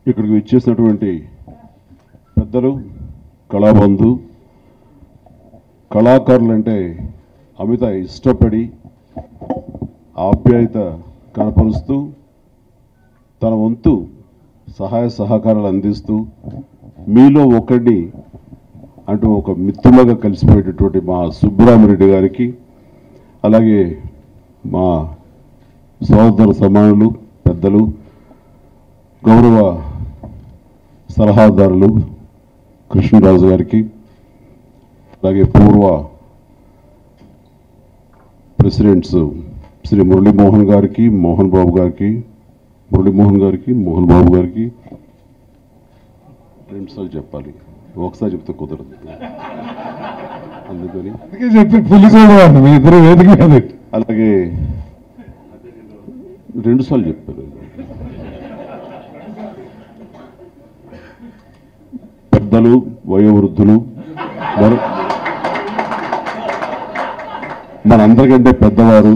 ఇక్కడికి ఇచ్చేసినటువంటి పెద్దలు కళాబంధు కళాకారులు అంటే అమిత ఇష్టపడి ఆప్యాయత కనపరుస్తూ తన వంతు సహాయ సహకారాలు అందిస్తూ మీలో ఒకడిని అంటూ ఒక మిత్రులుగా కలిసిపోయేటటువంటి మా సుబ్బరామరెడ్డి గారికి అలాగే మా సోదర సమానులు పెద్దలు గౌరవ సలహాదారులు కృష్ణరాజు గారికి అలాగే పూర్వ ప్రెసిడెంట్స్ శ్రీ మురళీమోహన్ గారికి మోహన్ బాబు గారికి మురళీమోహన్ గారికి మోహన్ బాబు గారికి రెండుసార్లు చెప్పాలి ఒకసారి చెప్తే కుదరదు అందుకని అందుకే చెప్పి పులి చూడవాడిని మీ ఇద్దరు వేదిక మీద పెట్టి. అలాగే రెండుసార్లు చెప్పారు పెద్దలు వయోవృద్ధులు మరి మనందరికంటే పెద్దవారు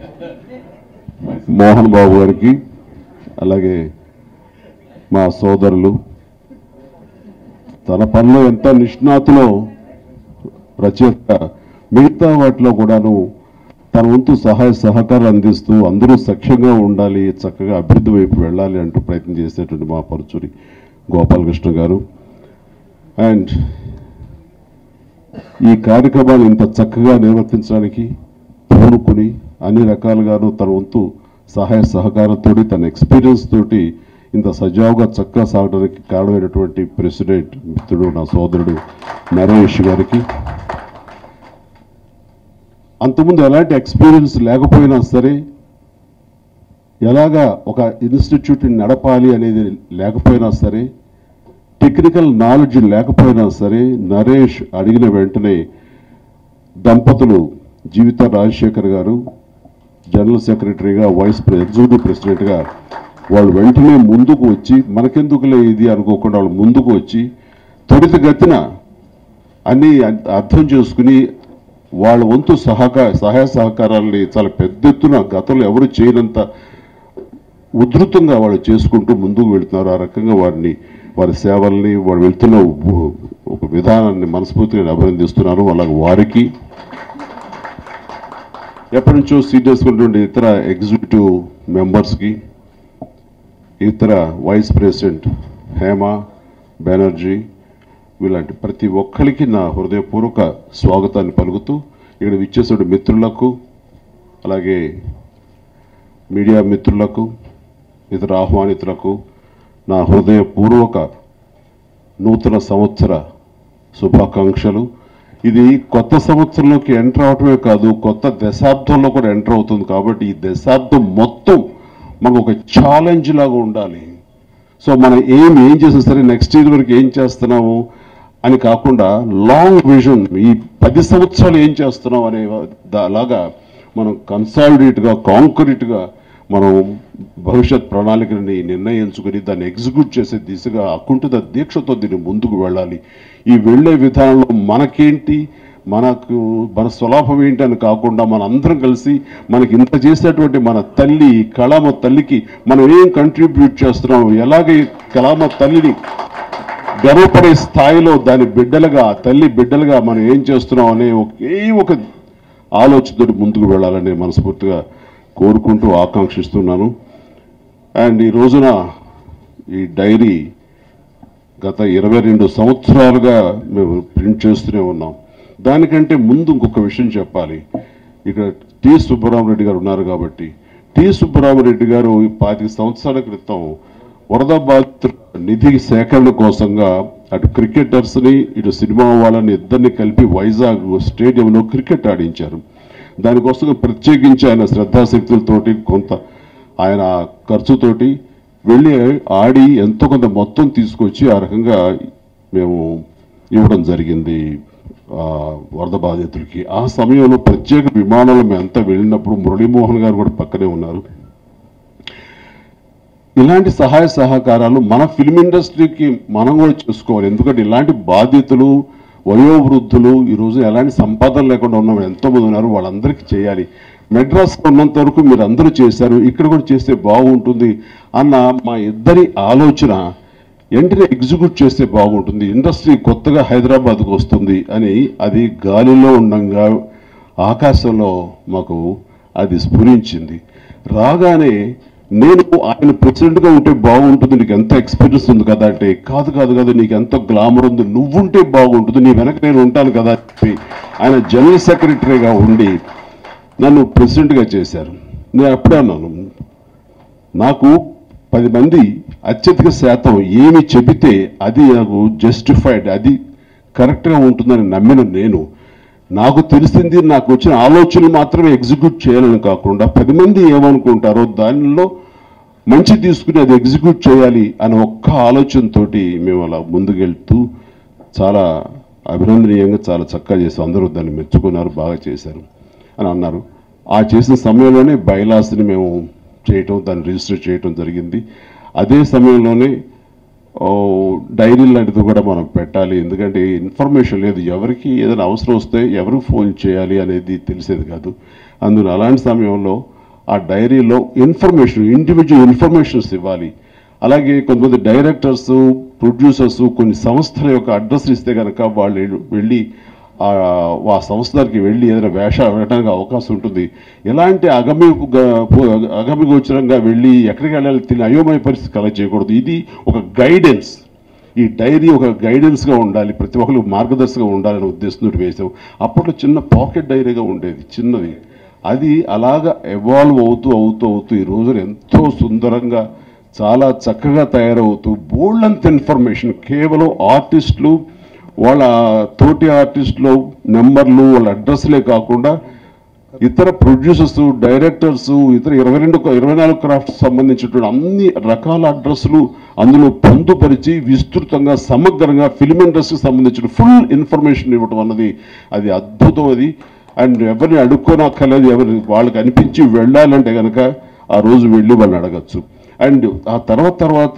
మోహన్ బాబు గారికి అలాగే మా సోదరులు తన పనిలో ఎంత నిష్ణాతులో రచయిత మిగతా వాటిలో కూడాను తన వంతు సహాయ సహకారాలు అందిస్తూ అందరూ సఖ్యంగా ఉండాలి చక్కగా అభివృద్ధి వైపు వెళ్ళాలి అంటూ ప్రయత్నం చేసేటువంటి మా పరుచూరి గోపాలకృష్ణ గారు అండ్ ఈ కార్యక్రమాన్ని ఇంత చక్కగా నిర్వర్తించడానికి పూనుకుని అన్ని రకాలుగాను తన వంతు సహాయ సహకారంతో తన ఎక్స్పీరియన్స్ తోటి ఇంత సజావుగా చక్కగా సాగడానికి కారణమైనటువంటి ప్రెసిడెంట్ మిత్రుడు నా సోదరుడు నరేష్ గారికి అంతకుముందు ఎలాంటి ఎక్స్పీరియన్స్ లేకపోయినా సరే ఎలాగా ఒక ఇన్స్టిట్యూట్ని నడపాలి అనేది లేకపోయినా సరే టెక్నికల్ నాలెడ్జ్ లేకపోయినా సరే నరేష్ అడిగిన వెంటనే దంపతులు జీవిత రాజశేఖర్ గారు జనరల్ సెక్రటరీగా వైస్ ప్రె- ఎగ్జిక్యూటివ్ ప్రెసిడెంట్గా వాళ్ళు వెంటనే ముందుకు వచ్చి మనకెందుకులే ఇది అనుకోకుండా వాళ్ళు ముందుకు వచ్చి త్వరితగతిన అన్ని అ- అర్థం చేసుకుని వాళ్ళ వంతు సహకార సహాయ సహకారాలని చాలా పెద్ద ఎత్తున గతంలో ఎవరు చేయనంత ఉధృతంగా వాళ్ళు చేసుకుంటూ ముందుకు వెళ్తున్నారు ఆ రకంగా వారిని వారి సేవల్ని వారు వెళ్తున్న ఉ- ఒక విధానాన్ని మనస్ఫూర్తిగా నేను అభినందిస్తున్నాను అలాగే వారికి ఎప్పటి నుంచో సీనియర్స్ ఉన్నటువంటి ఇతర ఎగ్జిక్యూటివ్ మెంబర్స్కి ఇతర వైస్ ప్రెసిడెంట్ హేమ బెనర్జీ వీలాంటి ప్రతి ఒక్కరికి నా హృదయపూర్వక స్వాగతాన్ని పలుకుతూ ఇక్కడ విచ్చేసిన మిత్రులకు అలాగే మీడియా మిత్రులకు ఇతర ఆహ్వానితులకు నా హృదయపూర్వక నూతన సంవత్సర శుభాకాంక్షలు ఇది కొత్త సంవత్సరంలోకి ఎంటర్ అవటమే కాదు కొత్త దశాబ్దంలో కూడా ఎంటర్ అవుతుంది కాబట్టి ఈ దశాబ్దం మొత్తం మనకు ఒక ఛాలెంజ్ లాగా ఉండాలి సో మనం ఏం ఏం చేసినా సరే నెక్స్ట్ ఇయర్ వరకు ఏం చేస్తున్నాము అని కాకుండా లాంగ్ విజన్ ఈ పది సంవత్సరాలు ఏం చేస్తున్నాం అనే దా- లాగా మనం కన్సాలిడేట్గా కాంక్రీట్గా మనం భవిష్యత్ ప్రణాళికని నిర్ణయించుకుని దాన్ని ఎగ్జిక్యూట్ చేసే దిశగా అకుంఠిత దీక్షతో దీన్ని ముందుకు వెళ్ళాలి ఈ వెళ్ళే విధానంలో మనకేంటి మనకు మన స్వలాభం ఏంటి అని కాకుండా మన అందరం కలిసి మనకి ఇంత చేసేటువంటి మన తల్లి ఈ కళామ తల్లికి మనం ఏం కంట్రిబ్యూట్ చేస్తున్నాం ఎలాగే ఈ కళామ తల్లిని గర్వపడే స్థాయిలో దాని బిడ్డలుగా తల్లి బిడ్డలుగా మనం ఏం చేస్తున్నాం అనే ఒకే ఒక ఆలోచనతో ముందుకు వెళ్ళాలని మనస్ఫూర్తిగా కోరుకుంటూ ఆకాంక్షిస్తున్నాను అండ్ ఈ రోజున ఈ డైరీ గత ఇరవై రెండు సంవత్సరాలుగా మేము ప్రింట్ చేస్తూనే ఉన్నాం దానికంటే ముందు ఇంకొక విషయం చెప్పాలి ఇక్కడ టి సుబ్బరామరెడ్డి గారు ఉన్నారు కాబట్టి టి సుబ్బరామరెడ్డి గారు ఈ పాతిక సంవత్సరాల క్రితం వరద బాధితుల నిధి సేకరణ కోసంగా అటు క్రికెటర్స్ ని ఇటు సినిమా వాళ్ళని ఇద్దరిని కలిపి వైజాగ్ స్టేడియంలో క్రికెట్ ఆడించారు దానికోసం ప్రత్యేకించి ఆయన శ్రద్ధాశక్తులతోటి కొంత ఆయన ఖర్చుతోటి వెళ్ళి ఆడి ఎంతో కొంత మొత్తం తీసుకొచ్చి ఆ రకంగా మేము ఇవ్వడం జరిగింది ఆ, వరద బాధితులకి ఆ సమయంలో ప్రత్యేక విమానంలో మేమంతా వెళ్ళినప్పుడు మురళీమోహన్ గారు కూడా పక్కనే ఉన్నారు ఇలాంటి సహాయ సహకారాలు మన ఫిల్మ్ ఇండస్ట్రీకి మనం కూడా చేసుకోవాలి ఎందుకంటే ఇలాంటి బాధితులు వయోవృద్ధులు ఈరోజు ఎలాంటి సంపాదన లేకుండా ఉన్న వాళ్ళు ఎంతో మంది ఉన్నారు వాళ్ళందరికీ చేయాలి మెడ్రాస్లో ఉన్నంత వరకు మీరు అందరూ చేశారు ఇక్కడ కూడా చేస్తే బాగుంటుంది అన్న మా ఇద్దరి ఆలోచన వెంటనే ఎగ్జిక్యూట్ చేస్తే బాగుంటుంది ఇండస్ట్రీ కొత్తగా హైదరాబాద్కు వస్తుంది అని అది గాలిలో ఉండంగా ఆకాశంలో మాకు అది స్ఫురించింది రాగానే నేను ఆయన ప్రెసిడెంట్గా ఉంటే బాగుంటుంది నీకు ఎంత ఎక్స్పీరియన్స్ ఉంది కదా అంటే కాదు కాదు కాదు నీకు ఎంత గ్లామర్ ఉంది నువ్వుంటే బాగుంటుంది నీ వెనక నేను ఉంటాను కదా అని చెప్పి ఆయన జనరల్ సెక్రటరీగా ఉండి నన్ను ప్రెసిడెంట్గా చేశారు నేను అప్పుడే అన్నాను నాకు పది మంది అత్యధిక శాతం ఏమి చెబితే అది నాకు జస్టిఫైడ్ అది కరెక్ట్గా ఉంటుందని నమ్మిన నేను నాకు తెలిసింది నాకు వచ్చిన ఆలోచనలు మాత్రమే ఎగ్జిక్యూట్ చేయాలని కాకుండా పది మంది ఏమనుకుంటారో దానిలో మంచి తీసుకుని అది ఎగ్జిక్యూట్ చేయాలి అనే ఒక్క ఆలోచనతోటి మేము అలా ముందుకెళ్తూ చాలా అభినందనీయంగా చాలా చక్కగా చేసాం అందరూ దాన్ని మెచ్చుకున్నారు బాగా చేశారు అని అన్నారు ఆ చేసిన సమయంలోనే బైలాస్ని మేము చేయటం దాన్ని రిజిస్టర్ చేయటం జరిగింది అదే సమయంలోనే ఓ, డైరీ లాంటిది కూడా మనం పెట్టాలి ఎందుకంటే ఇన్ఫర్మేషన్ లేదు ఎవరికి ఏదైనా అవసరం వస్తే ఎవరికి ఫోన్ చేయాలి అనేది తెలిసేది కాదు అందులో అలాంటి సమయంలో ఆ డైరీలో ఇన్ఫర్మేషన్ ఇండివిజువల్ ఇన్ఫర్మేషన్స్ ఇవ్వాలి అలాగే కొంతమంది డైరెక్టర్స్ ప్రొడ్యూసర్స్ కొన్ని సంస్థల యొక్క అడ్రస్ ఇస్తే కనుక వాళ్ళు వెళ్ళి ఆ ఆ సంస్థలకి వెళ్ళి ఏదైనా వేష వేయడానికి అవకాశం ఉంటుంది ఎలాంటి అగమ్య అగమ్యగోచరంగా వెళ్ళి ఎక్కడికి వెళ్ళాలి తిని అయోమయ పరిస్థితి కలెక్ట్ చేయకూడదు ఇది ఒక గైడెన్స్ ఈ డైరీ ఒక గైడెన్స్గా ఉండాలి ప్రతి ఒక్కరు మార్గదర్శకంగా ఉండాలనే ఉద్దేశంతో వేసాం అప్పట్లో చిన్న పాకెట్ డైరీగా ఉండేది చిన్నది అది అలాగా ఎవాల్వ్ అవుతూ అవుతూ అవుతూ ఈ రోజున ఎంతో సుందరంగా చాలా చక్కగా తయారవుతూ బోల్డంత ఇన్ఫర్మేషన్ కేవలం ఆర్టిస్టులు వాళ్ళ తోటి ఆర్టిస్టులు నెంబర్లు వాళ్ళ అడ్రస్లే కాకుండా ఇతర ప్రొడ్యూసర్స్ డైరెక్టర్స్ ఇతర ఇరవై రెండు ఇరవై నాలుగు క్రాఫ్ట్స్ సంబంధించినటువంటి అన్ని రకాల అడ్రస్లు అందులో పొందుపరిచి విస్తృతంగా సమగ్రంగా ఫిల్మ్ ఇండస్ట్రీకి సంబంధించిన ఫుల్ ఇన్ఫర్మేషన్ ఇవ్వడం అన్నది అది అద్భుతం అది అండ్ ఎవరిని అడుక్కోనక్కర్లేదు ఎవరి వాళ్ళకి అనిపించి వెళ్ళాలంటే కనుక ఆ రోజు వెళ్ళి వాళ్ళని అడగచ్చు అండ్ ఆ తర్వాత తర్వాత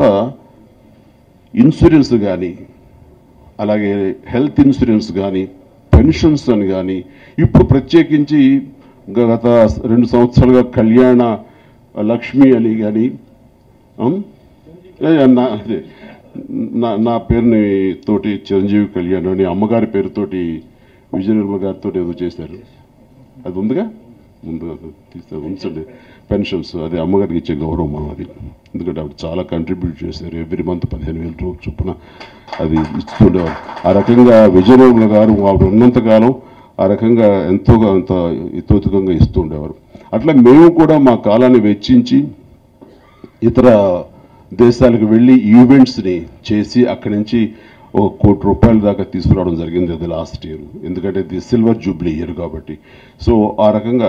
ఇన్సూరెన్స్ కానీ అలాగే హెల్త్ ఇన్సూరెన్స్ కానీ పెన్షన్స్ అని కానీ ఇప్పుడు ప్రత్యేకించి గత రెండు సంవత్సరాలుగా కళ్యాణ లక్ష్మి అని కానీ ఉం? ఏ, నా అదే, నా- నా పేరుని తోటి చిరంజీవి కళ్యాణ్ అని అమ్మగారి పేరుతోటి విజయనిర్మ గారితో ఏదో చేశారు అది ఉందిగా ముందుగా తీస్తే ఉంచండి పెన్షన్స్ అది అమ్మగారికి ఇచ్చే గౌరవం మనం అది ఎందుకంటే ఆవిడ చాలా కంట్రిబ్యూట్ చేశారు ఎవ్రీ మంత్ పదిహేను వేల రూపాయలు చొప్పున అది ఇస్తుండేవారు ఆ రకంగా విజయనిర్మల గారు ఆవిడ ఉన్నంతకాలం ఆ రకంగా ఎంతో అంత ఇతోతికంగా ఇస్తూ ఉండేవారు అట్లా మేము కూడా మా కాలాన్ని వెచ్చించి ఇతర దేశాలకు వెళ్ళి ఈవెంట్స్ని చేసి అక్కడి నుంచి ఒక కోటి రూపాయల దాకా తీసుకురావడం జరిగింది అది లాస్ట్ ఇయర్ ఎందుకంటే ఇది సిల్వర్ జూబ్లీ ఇయర్ కాబట్టి సో ఆ రకంగా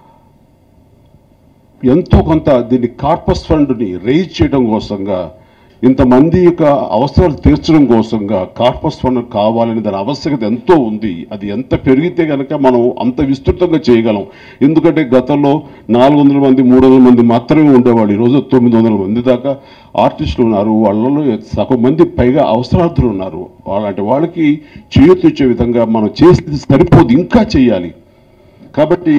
ఎంతో కొంత దీన్ని కార్పస్ ఫండ్ని రైజ్ చేయడం కోసంగా ఇంతమంది యొక్క అవసరాలు తీర్చడం కోసంగా కార్పస్ ఫండ్ కావాలని దాని ఆవశ్యకత ఎంతో ఉంది అది ఎంత పెరిగితే కనుక మనం అంత విస్తృతంగా చేయగలం ఎందుకంటే గతంలో నాలుగు వందల మంది మూడు వందల మంది మాత్రమే ఉండేవాళ్ళు ఈరోజు తొమ్మిది వందల మంది దాకా ఆర్టిస్టులు ఉన్నారు వాళ్ళలో సగం మంది పైగా అవసరార్థులు ఉన్నారు అలాంటి వాళ్ళకి చేయూతిచ్చే విధంగా మనం చేసేది సరిపోదు ఇంకా చేయాలి కాబట్టి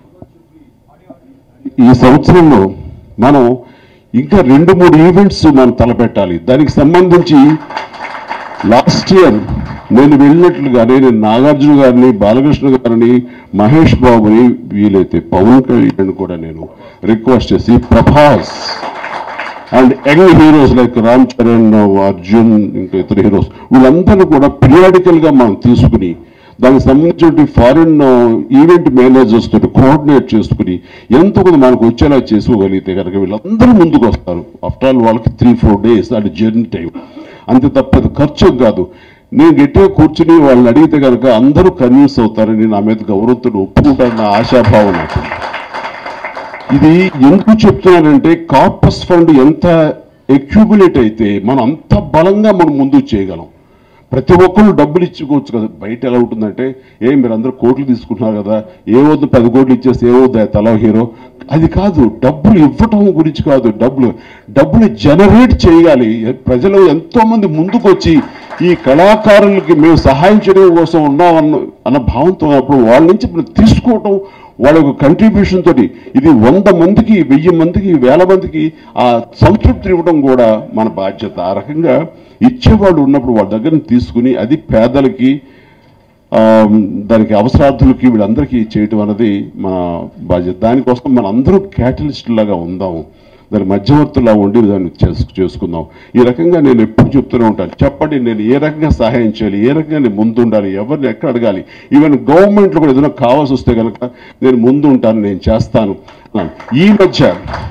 ఈ సంవత్సరంలో మనం ఇంకా రెండు మూడు ఈవెంట్స్ మనం తలపెట్టాలి దానికి సంబంధించి లాస్ట్ ఇయర్ నేను వెళ్ళినట్లుగా నేను నాగార్జున గారిని బాలకృష్ణ గారిని మహేష్ బాబుని వీలైతే పవన్ కళ్యాణ్ కూడా నేను రిక్వెస్ట్ చేసి Prabhas and young heroes like Ram Charan Arjun ఇంకా ఇతర హీరోస్ వీళ్ళందరూ కూడా periodical గా మనం తీసుకుని దానికి సంబంధించిన ఫారిన్ ఈవెంట్ మేనేజర్స్ తోటి కోఆర్డినేట్ చేసుకుని ఎంతో కొంత మనకు వచ్చేలా చేసుకోగలిగితే కనుక వీళ్ళందరూ ముందుకు వస్తారు ఆఫ్టర్ ఆల్ వాళ్ళకి త్రీ ఫోర్ డేస్ అది జర్నీ టైం అంతే తప్ప అది ఖర్చు కాదు నేను గట్టిగా కూర్చుని వాళ్ళని అడిగితే కనుక అందరూ కన్విన్స్ అవుతారని నా మీద గౌరవంతో ఒప్పుకుంటారన్న ఆశాభావం నాకు ఇది ఎందుకు చెప్తున్నానంటే కార్పస్ ఫండ్ ఎంత అక్యూములేట్ అయితే మనం అంత బలంగా మనం ముందుకు చేయగలం ప్రతి ఒక్కరు డబ్బులు ఇచ్చుకోవచ్చు కదా బయట ఎలా ఉంటుందంటే ఏ మీరు అందరూ కోట్లు తీసుకుంటున్నారు కదా ఏవద్దు పది కోట్లు ఇచ్చేస్తే ఏవద్దు తలా హీరో అది కాదు డబ్బులు ఇవ్వటం గురించి కాదు డబ్బులు డబ్బులు జనరేట్ చేయాలి ప్రజలు ఎంతో మంది ముందుకు వచ్చి ఈ కళాకారులకి మేము సహాయం చేయడం కోసం ఉన్నామన్న అన్న భావంతో ఉన్నప్పుడు వాళ్ళ నుంచి మనం తీసుకోవటం వాళ్ళ ఒక కంట్రిబ్యూషన్ తోటి ఇది వంద మందికి వెయ్యి మందికి వేల మందికి ఆ సంతృప్తి ఇవ్వడం కూడా మన బాధ్యత ఆ రకంగా ఇచ్చేవాళ్ళు ఉన్నప్పుడు వాళ్ళ దగ్గర నుంచి తీసుకుని అది పేదలకి ఆ, దానికి అవసరార్థులకి వీళ్ళందరికీ చేయటం అనేది మన బాధ్యత దానికోసం మన అందరూ క్యాటలిస్ట్ లాగా ఉందాము దాని మధ్యవర్తులా ఉండి దాన్ని చేసు చేసుకుందాం ఈ రకంగా నేను ఎప్పుడు చెప్తూనే ఉంటాను చెప్పండి నేను ఏ రకంగా సహాయం చేయాలి ఏ రకంగా నేను ముందు ఉండాలి ఎవరిని ఎక్కడ అడగాలి ఈవెన్ గవర్నమెంట్లో కూడా ఏదైనా కావాల్సి వస్తే కనుక నేను ముందు ఉంటాను నేను చేస్తాను అన్నాను. ఈ మధ్య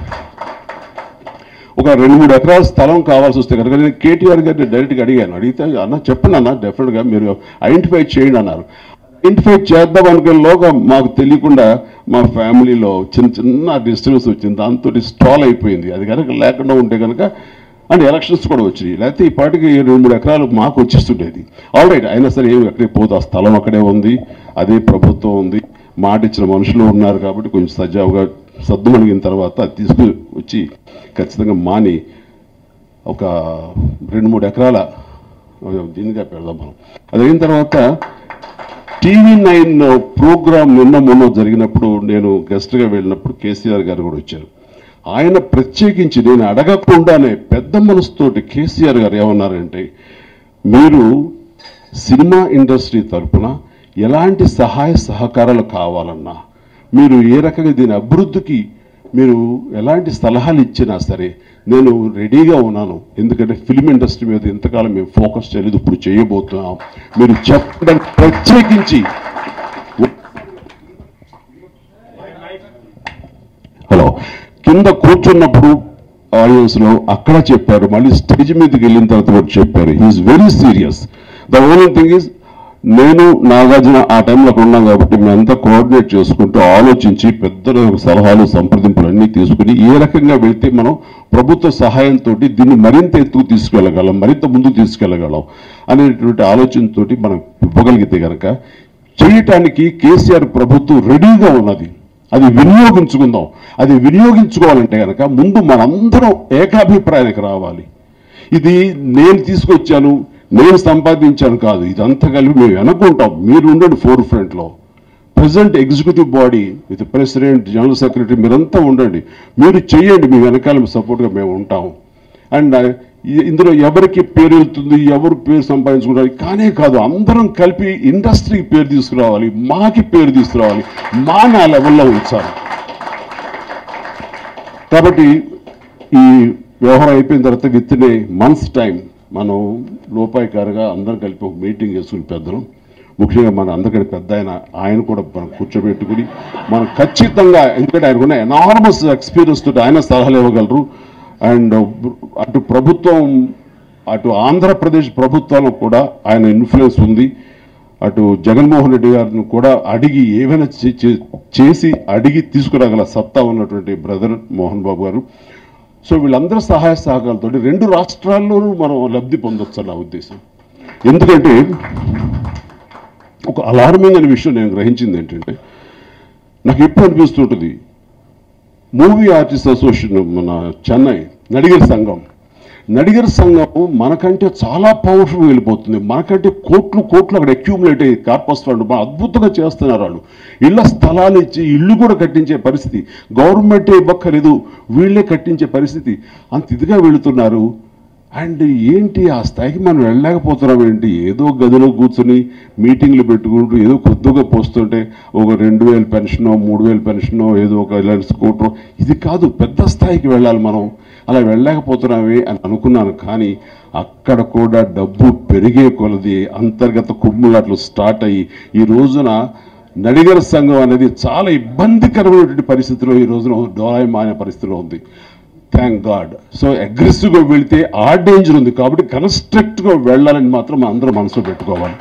ఒక రెండు మూడు ఎకరాల స్థలం కావాల్సి వస్తే కనుక నేను కేటీఆర్ గారిని డైరెక్ట్గా అడిగాను అడిగితే అన్న చెప్పండి అన్న డెఫినెట్గా మీరు ఐడెంటిఫై చేయండి అన్నారు ఐడెంటిఫై చేద్దాం అనుకునేలోగా మాకు తెలియకుండా మా ఫ్యామిలీలో చిన్న చిన్న డిస్టర్బెన్స్ వచ్చింది దాంతో స్టాల్ అయిపోయింది అది కనుక లేకుండా ఉంటే కనుక అండ్ ఎలక్షన్స్ కూడా వచ్చినాయి లేకపోతే ఈ పాటికి రెండు మూడు ఎకరాలు మాకు వచ్చేస్తుండేది ఆల్ రైట్ అయినా సరే ఏమి ఎక్కడికి పోదు ఆ స్థలం అక్కడే ఉంది అదే ప్రభుత్వం ఉంది మాట ఇచ్చిన మనుషులు ఉన్నారు కాబట్టి కొంచెం సజావుగా సర్దుమణిగిన తర్వాత అది తీసుకు వచ్చి ఖచ్చితంగా మాని ఒక రెండు మూడు ఎకరాల దీనిగా పెడదాం మనం అది అయిన తర్వాత టీవీ నైన్ ప్రోగ్రామ్ నిన్న మొన్న జరిగినప్పుడు నేను గెస్ట్గా వెళ్ళినప్పుడు కేసీఆర్ గారు కూడా వచ్చారు ఆయన ప్రత్యేకించి నేను అడగకుండానే పెద్ద మనసుతోటి కేసీఆర్ గారు ఏమన్నారంటే మీరు సినిమా ఇండస్ట్రీ తరపున ఎలాంటి సహాయ సహకారాలు కావాలన్నా మీరు ఏ రకంగా దీని అభివృద్ధికి మీరు ఎలాంటి సలహాలు ఇచ్చినా సరే నేను రెడీగా ఉన్నాను ఎందుకంటే ఫిల్మ్ ఇండస్ట్రీ మీద ఇంతకాలం మేము ఫోకస్ చేయలేదు ఇప్పుడు చేయబోతున్నాం మీరు చెప్పడం ప్రత్యేకించి హలో కింద కూర్చున్నప్పుడు ఆడియన్స్ లో అక్కడ చెప్పారు మళ్ళీ స్టేజ్ మీదకి వెళ్ళిన తర్వాత కూడా చెప్పారు he's very serious the only thing is నేను నాగార్జున ఆ టైంలో అక్కడ ఉన్నాం కాబట్టి మేమంతా కోఆర్డినేట్ చేసుకుంటూ ఆలోచించి పెద్ద సలహాలు సంప్రదింపులు అన్ని తీసుకుని ఏ రకంగా వెళ్తే మనం ప్రభుత్వ సహాయంతో దీన్ని మరింత ఎత్తుకు తీసుకెళ్ళగలం మరింత ముందుకు తీసుకెళ్ళగలం అనేటువంటి ఆలోచనతోటి మనం ఇవ్వగలిగితే గనక చేయటానికి కేసీఆర్ ప్రభుత్వం రెడీగా ఉన్నది అది వినియోగించుకుందాం అది వినియోగించుకోవాలంటే కనుక ముందు మనందరం ఏకాభిప్రాయానికి రావాలి ఇది నేను తీసుకొచ్చాను నేను సంపాదించాను కాదు ఇదంతా కలిపి మేము అనుకుంటాం మీరు ఉండండి ఫోర్ ఫ్రంట్లో present executive body with president general secretary మీరంతా ఉండండి మీరు చేయండి మీ వెనకాల సపోర్ట్గా మేము ఉంటాం అండ్ ఇందులో ఎవరికి పేరు వెళ్తుంది ఎవరు పేరు సంపాదించుకుంటారు కానే కాదు అందరం కలిపి ఇండస్ట్రీకి పేరు తీసుకురావాలి మాకి పేరు తీసుకురావాలి మా నా లెవెల్లో ఉంచాలి కాబట్టి ఈ వ్యవహారం అయిపోయిన తర్వాత within a months time మనం లోపాయికారుగా అందరం కలిపి ఒక మీటింగ్ చేసుకుని పెద్దలు ముఖ్యంగా మన అందరికంటే పెద్ద ఆయన ఆయన కూడా మనం కూర్చోబెట్టుకుని మనం ఖచ్చితంగా ఎందుకంటే ఆయనకున్న ఎనార్మస్ ఎక్స్పీరియన్స్ తోటి ఆయన సలహాలు ఇవ్వగలరు అండ్ అటు ప్రభుత్వం అటు ఆంధ్రప్రదేశ్ ప్రభుత్వంలో కూడా ఆయన ఇన్ఫ్లుయెన్స్ ఉంది అటు జగన్మోహన్ రెడ్డి గారిని కూడా అడిగి ఏమైనా చే- చే- చేసి అడిగి తీసుకురాగల సత్తా ఉన్నటువంటి బ్రదర్ మోహన్ బాబు గారు సో వీళ్ళందరూ సహాయ సహకారాలతో రెండు రాష్ట్రాల్లోనూ మనం లబ్ధి పొందొచ్చు నా ఉద్దేశం ఎందుకంటే ఒక అలార్మింగ్ అనే విషయం నేను గ్రహించింది ఏంటంటే నాకు ఎప్పుడు అనిపిస్తుంటుంది మూవీ ఆర్టిస్ట్ అసోసియేషన్ మన చెన్నై నడిగర్ సంఘం నడిగర్ సంఘం మనకంటే చాలా పవర్ఫుల్ వెళ్ళిపోతుంది మనకంటే కోట్లు కోట్లు అక్కడ అక్యూములేట్ అయ్యి కార్పస్ ఫండ్ బాగా అద్భుతంగా చేస్తున్నారు వాళ్ళు ఇళ్ల స్థలాలు ఇచ్చి ఇల్లు కూడా కట్టించే పరిస్థితి గవర్నమెంటే ఇవ్వక్కర్లేదు వీళ్ళే కట్టించే పరిస్థితి అంత ఇదిగా వెళుతున్నారు అండ్ ఏంటి ఆ స్థాయికి మనం వెళ్ళలేకపోతున్నాం ఏంటి ఏదో గదిలో కూర్చొని మీటింగ్లు పెట్టుకుంటూ ఏదో కొద్దిగా పోస్తుంటే ఒక రెండు వేలు పెన్షనో మూడు వేలు పెన్షనో ఏదో ఒక ఇలాంటి స్కూటర్ ఇది కాదు పెద్ద స్థాయికి వెళ్ళాలి మనం అలా వెళ్ళలేకపోతున్నామే అని అనుకున్నాను కానీ అక్కడ కూడా డబ్బు పెరిగే కొలది అంతర్గత కుమ్ములాట్లు స్టార్ట్ అయ్యి ఈ రోజున నడిగర సంఘం అనేది చాలా ఇబ్బందికరమైనటువంటి పరిస్థితిలో ఈ రోజున డోలాయమానే పరిస్థితిలో ఉంది థ్యాంక్ గాడ్ సో అగ్రెసివ్గా వెళితే ఆ డేంజర్ ఉంది కాబట్టి కన్స్ట్రక్ట్గా వెళ్ళాలని మాత్రం మనం అందరం మనసులో పెట్టుకోవాలి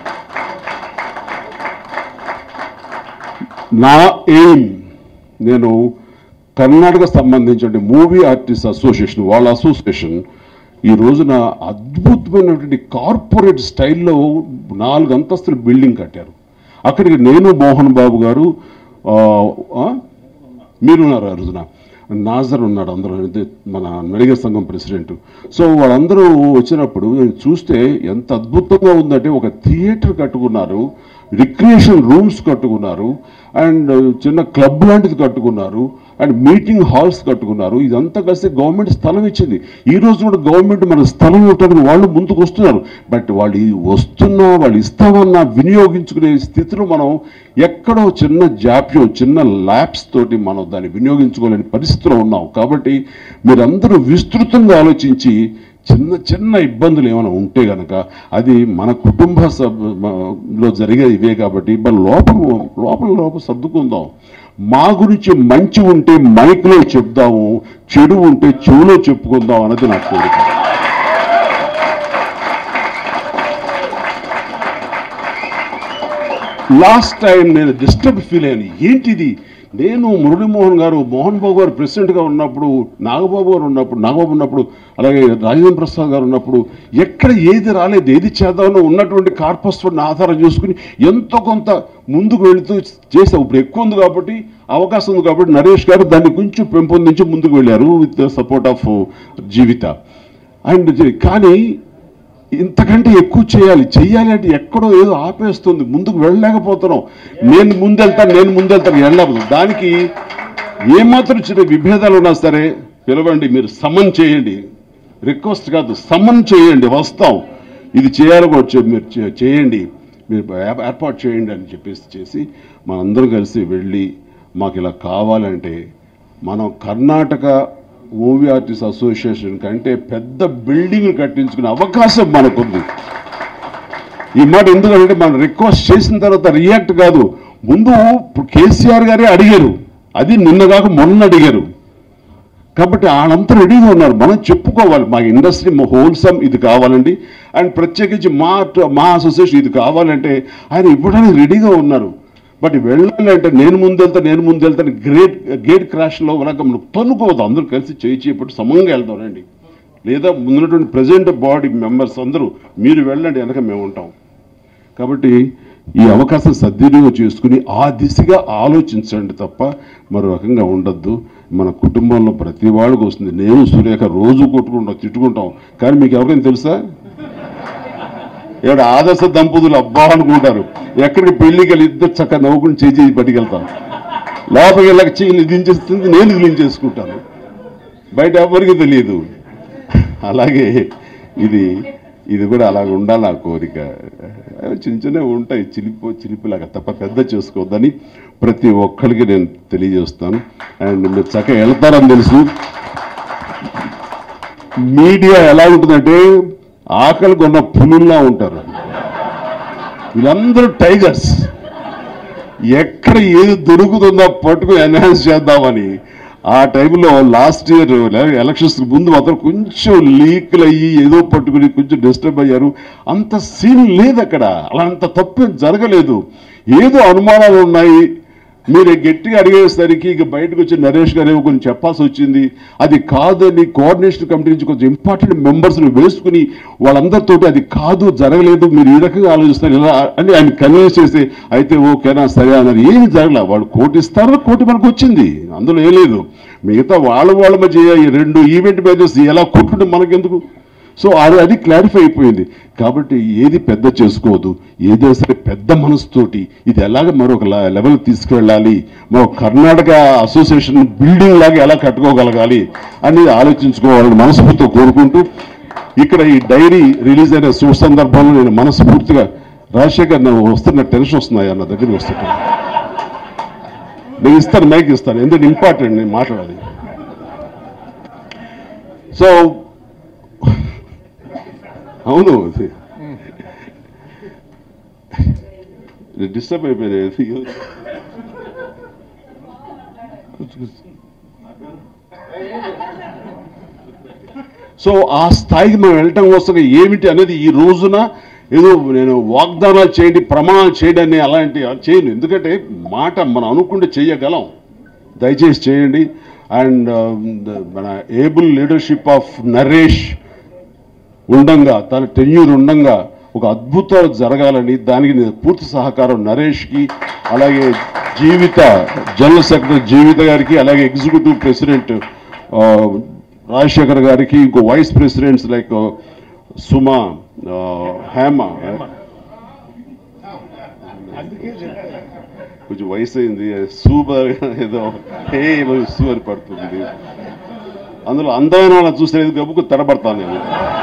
నా ఎయిమ్ నేను కర్ణాటక సంబంధించిన మూవీ ఆర్టిస్ట్ అసోసియేషన్ వాళ్ళ అసోసియేషన్ ఈ రోజున అద్భుతమైనటువంటి కార్పొరేట్ స్టైల్లో నాలుగు అంతస్తుల బిల్డింగ్ కట్టారు అక్కడికి నేను మోహన్ బాబు గారు ఆ, ఆ, మీరున్నారు ఆ రోజున నాజర్ ఉన్నాడు అందరూ ఇది మన నడిగర్ సంఘం ప్రెసిడెంట్ సో వాళ్ళందరూ వచ్చినప్పుడు నేను చూస్తే ఎంత అద్భుతంగా ఉందంటే ఒక థియేటర్ కట్టుకున్నారు రిక్రియేషన్ రూమ్స్ కట్టుకున్నారు అండ్ చిన్న క్లబ్ లాంటిది కట్టుకున్నారు అండ్ మీటింగ్ హాల్స్ కట్టుకున్నారు ఇదంతా కలిసి గవర్నమెంట్ స్థలం ఇచ్చింది ఈ రోజు కూడా గవర్నమెంట్ మన స్థలం ఇవ్వడానికి వాళ్ళు ముందుకు వస్తున్నారు బట్ వాళ్ళు ఈ వస్తున్నా వాళ్ళు ఇస్తామన్నా వినియోగించుకునే స్థితిలో మనం ఎక్కడో చిన్న జాప్యం చిన్న ల్యాబ్స్ తోటి మనం దాన్ని వినియోగించుకోలేని పరిస్థితిలో ఉన్నాం కాబట్టి మీరందరూ విస్తృతంగా ఆలోచించి చిన్న చిన్న ఇబ్బందులు ఏమైనా ఉంటే గనక అది మన కుటుంబ సభ మ- లో జరిగే ఇవే కాబట్టి మన లోపల లోపల లోపల సర్దుకుందాం మా గురించి మంచి ఉంటే మైక్లో చెప్దాము చెడు ఉంటే చెవులో చెప్పుకుందాం అన్నది నా కోరిక లాస్ట్ టైం నేను డిస్టర్బ్ ఫీల్ అయ్యాను ఏంటిది నేను మురళీమోహన్ గారు మోహన్ బాబు గారు ప్రెసిడెంట్గా ఉన్నప్పుడు నాగబాబు గారు ఉన్నప్పుడు నాగబాబు ఉన్నప్పుడు అలాగే రాజేంద్ర ప్రసాద్ గారు ఉన్నప్పుడు ఎక్కడ ఏది రాలేదు ఏది చేద్దామో ఉన్నటువంటి కార్పస్ ఫండ్ ఆధారం చేసుకుని ఎంతో కొంత ముందుకు వెళుతూ చేసాం ఇప్పుడు ఎక్కువ ఉంది కాబట్టి అవకాశం ఉంది కాబట్టి నరేష్ గారు దాన్ని కొంచెం పెంపొందించి ముందుకు వెళ్ళారు with support of Jeevitha and కానీ ఇంతకంటే ఎక్కువ చేయాలి చెయ్యాలి అంటే ఎక్కడో ఏదో ఆపేస్తుంది ముందుకు వెళ్ళలేకపోతున్నాం నేను ముందెళ్తాను నేను ముందెళ్తాను వెళ్ళదు దానికి ఏమాత్రం చిన్న విభేదాలు ఉన్నా సరే పిలవండి మీరు సమన్ చేయండి రిక్వెస్ట్ కాదు సమన్ చేయండి వస్తాం ఇది చేయాలి కూడా చే- మీరు చే- చేయండి మీరు ఏ- ఏర్పాటు చేయండి అని చెప్పేసి చేసి మనందరం కలిసి వెళ్ళి మాకు ఇలా కావాలంటే మనం కర్ణాటక మూవీ ఆర్టిస్ట్ అసోసియేషన్ కంటే పెద్ద బిల్డింగ్ కట్టించుకునే అవకాశం మనకుంది ఈ మాట ఎందుకంటే మనం రిక్వెస్ట్ చేసిన తర్వాత రియాక్ట్ కాదు ముందు కేసీఆర్ గారే అడిగారు అది నిన్న కాక మొన్న అడిగారు కాబట్టి వాళ్ళంతా రెడీగా ఉన్నారు మనం చెప్పుకోవాలి మా ఇండస్ట్రీ మా హోల్సమ్ ఇది కావాలండి అండ్ ప్రత్యేకించి మా మా అసోసియేషన్ ఇది కావాలంటే ఆయన ఇవ్వడానికి రెడీగా ఉన్నారు బట్ వెళ్ళాలి అంటే నేను ముందెళ్తా నేను ముందెళ్తాను గ్రేట్ గేట్ క్రాష్లో కనుక మనం తన్నుకోవద్దు అందరూ కలిసి చేయి చేపట్టి సమంగా వెళ్దాం రండి లేదా ముందున్నటువంటి ప్రజెంట్ బాడీ మెంబర్స్ అందరూ మీరు వెళ్ళండి వెనక మేము ఉంటాం కాబట్టి ఈ అవకాశం సద్వినియోగం చేసుకుని ఆ దిశగా ఆలోచించండి తప్ప మరో రకంగా ఉండద్దు మన కుటుంబంలో ప్రతి వాళ్ళకి వస్తుంది నేను సురేఖ రోజు కొట్టుకుంటాం తిట్టుకుంటాం కానీ మీకు ఎవరైనా తెలుసా ఇక్కడ ఆదర్శ దంపతులు అబ్బా అనుకుంటారు ఎక్కడికి పెళ్లికి వెళ్ళి ఇద్దరు చక్కగా నవ్వుకుని చేయి చేసి పట్టుకెళ్తాను లోపలికి వెళ్ళక చెయ్యి దించేస్తుంది నేను దించేసుకుంటాను బయట ఎవరికి తెలియదు అలాగే ఇది ఇది కూడా అలాగ ఉండాలి ఆ కోరిక అవి చిన్న చిన్నవి ఉంటాయి చిలిపో చిలిపిలాగా తప్ప పెద్ద చేసుకోవద్దని ప్రతి ఒక్కరికి నేను తెలియజేస్తాను అండ్ మీరు చక్కగా వెళ్తారని తెలుసు మీడియా ఎలా ఉంటుందంటే ఆకలి కొన్న పులుల్లా ఉంటారు వీళ్ళందరూ టైగర్స్ ఎక్కడ ఏది దొరుకుతుందో పట్టుకుని ఎన్హాన్స్ చేద్దామని ఆ టైంలో లాస్ట్ ఇయర్ ఎలక్షన్స్ ముందు మాత్రం కొంచెం లీక్లు అయ్యి ఏదో పట్టుకుని కొంచెం డిస్టర్బ్ అయ్యారు అంత సీన్ లేదు అక్కడ అలా అంత తప్పు ఏం జరగలేదు ఏదో అనుమానాలు ఉన్నాయి మీరు గట్టిగా అడిగేసరికి ఇక బయటకు వచ్చి నరేష్ గారు ఏమో కొంచెం చెప్పాల్సి వచ్చింది అది కాదని కోఆర్డినేషన్ కమిటీ నుంచి కొంచెం ఇంపార్టెంట్ మెంబర్స్ని వేసుకుని వాళ్ళందరితోటి అది కాదు జరగలేదు మీరు ఈ రకంగా ఆలోచిస్తారు ఇలా అని ఆయన కన్విన్స్ చేసి అయితే ఓకేనా సరే అన్నారు ఏమి జరగలే వాళ్ళు కోటి ఇస్తారు కోటి మనకు వచ్చింది అందులో ఏం లేదు మిగతా వాళ్ళ వాళ్ళ మధ్య ఈ రెండు ఈవెంట్ మేనేజర్స్ ఎలా కొట్టుకుంటే మనకెందుకు సో అది అది క్లారిఫై అయిపోయింది కాబట్టి ఏది పెద్ద చేసుకోవద్దు ఏదైనా సరే పెద్ద మనసుతోటి ఇది ఎలాగ మరొక లెవెల్ తీసుకువెళ్ళాలి మరో కర్ణాటక అసోసియేషన్ బిల్డింగ్ లాగా ఎలా కట్టుకోగలగాలి అనేది ఆలోచించుకోవాలని మనస్ఫూర్తిగా కోరుకుంటూ ఇక్కడ ఈ డైరీ రిలీజ్ అయిన శుభ సందర్భంలో నేను మనస్ఫూర్తిగా రాజశేఖర్ నాకు వస్తున్న టెన్షన్ వస్తున్నాయి అన్న దగ్గరికి వస్తుంటాను నేను ఇస్తాను మైక్ ఇస్తాను ఎందుకంటే ఇంపార్టెంట్ నేను మాట్లాడాలి సో అవును డిస్టర్బ్ అయిపోయింది సో ఆ స్థాయికి మనం వెళ్ళటం కోసం ఏమిటి అనేది ఈ రోజున ఏదో నేను వాగ్దానాలు చేయండి ప్రమాణాలు చేయడాన్ని అలాంటి చేయను ఎందుకంటే మాట మనం అనుకుంటే చేయగలం దయచేసి చేయండి అండ్ మన ఏబుల్ లీడర్షిప్ ఆఫ్ నరేష్ ఉండంగా తన టెన్యూర్ ఉండంగా ఒక అద్భుతాలు జరగాలని దానికి నేను పూర్తి సహకారం నరేష్కి అలాగే జీవిత జనరల్ సెక్రటరీ జీవిత గారికి అలాగే ఎగ్జిక్యూటివ్ ప్రెసిడెంట్ ఆ, రాజశేఖర్ గారికి ఇంకో వైస్ ప్రెసిడెంట్స్ లైక్ సుమా ఆ, హేమ కొంచెం వయసు అయింది సూపర్ ఏదో హే సూ అని పడుతుంది అందులో అందమైన వాళ్ళని చూస్తే గబ్బుకు తడబడతాను నేను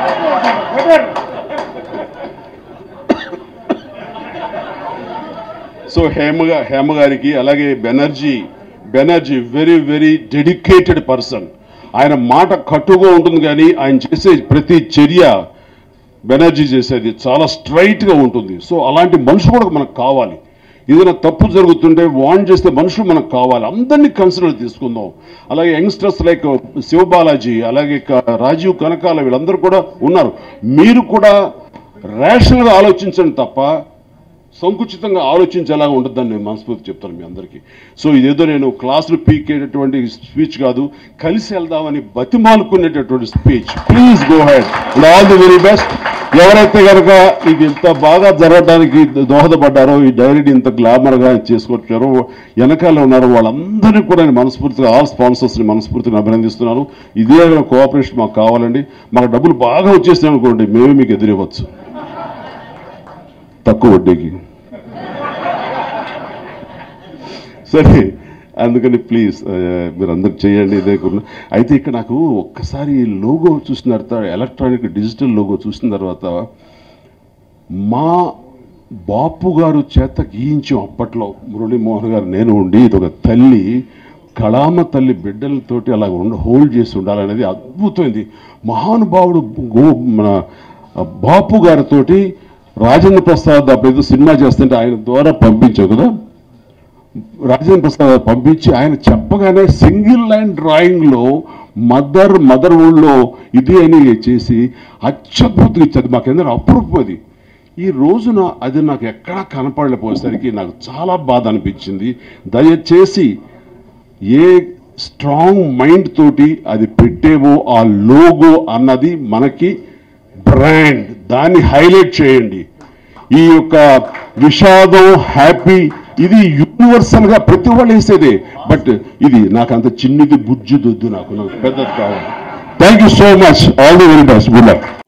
సో హేమ హేమ గారికి అలాగే Banerjee Banerjee very very dedicated person ఆయన మాట కట్టుగా ఉంటుంది కానీ ఆయన చేసే ప్రతి చర్య బెనర్జీ చేసేది చాలా స్ట్రైట్ గా ఉంటుంది సో అలాంటి మనుషులు కూడా మనకు కావాలి ఏదైనా తప్పు జరుగుతుంటే వాన్ చేస్తే మనుషులు మనకు కావాలి అందరినీ కన్సిడర్ తీసుకుందాం అలాగే యంగ్స్టర్స్ లైక్ శివబాలాజీ అలాగే క- రాజీవ్ కనకాల వీళ్ళందరూ కూడా ఉన్నారు మీరు కూడా రేషనల్ గా ఆలోచించండి తప్ప సంకుచితంగా ఆలోచించేలాగా ఉంటుందని నేను మనస్ఫూర్తి చెప్తాను మీ అందరికీ సో ఇదేదో నేను క్లాసులు పీకేటటువంటి స్పీచ్ కాదు కలిసి వెళ్దామని బతిమాలుకునేటటువంటి speech please go head all the very best ఎవరైతే కనుక ఇది ఇంత బాగా జరగడానికి దోహదపడ్డారో ఈ డైరీని ఇంత గ్లామర్గా చేసుకొచ్చారో వెనకాల ఉన్నారో వాళ్ళందరినీ కూడా నేను మనస్ఫూర్తిగా ఆల్ స్పాన్సర్స్ని మనస్ఫూర్తిగా అభినందిస్తున్నాను ఇదే కోఆపరేషన్ మాకు కావాలండి మాకు డబ్బులు బాగా వచ్చేసినాయి అనుకోండి మేమే మీకు ఎదురివ్వచ్చు తక్కువ వడ్డీకి సరే అందుకని ప్లీజ్ మీరు అందరు చేయండి ఇదే కూడా అయితే ఇక్కడ నాకు ఒక్కసారి ఈ లోగో చూసిన తర్వాత ఎలక్ట్రానిక్ డిజిటల్ లోగో చూసిన తర్వాత మా బాపు గారు చేత గీయించాం అప్పట్లో మురళీమోహన్ గారు నేను ఉండి ఇది ఒక తల్లి కళామ తల్లి బిడ్డలతోటి అలా ఉండ హోల్డ్ చేసి ఉండాలనేది అద్భుతమైంది మహానుభావుడు గో మన బాపు గారితోటి రాజేంద్ర ప్రసాద్ అప్పుడు ఏదో సినిమా చేస్తుంటే ఆయన ద్వారా పంపించావు కదా రాజేంద్ర ప్రసాద్ గారు పంపించి ఆయన చెప్పగానే సింగిల్ లైన్ డ్రాయింగ్ లో మదర్ మదర్ ఊళ్ళో ఇది అని చేసి అత్యద్భుతంగా ఇచ్చారు మాకెందరూ అప్రూపం అది ఈ రోజున అది నాకు ఎక్కడా కనపడలేకపోయేసరికి నాకు చాలా బాధ అనిపించింది దయచేసి ఏ స్ట్రాంగ్ మైండ్ తోటి అది పెట్టేవో ఆ లోగో అన్నది మనకి బ్రాండ్ దాన్ని హైలైట్ చేయండి ఈ యొక్క విషాదం హ్యాపీ ఇది యూనివర్సల్ గా ప్రతి వాళ్ళు వేసేదే బట్ ఇది నాకు అంత చిన్నది బుజ్జి దొద్దు నాకు నాకు పెద్దది కావాలి thank you so much all the very best good luck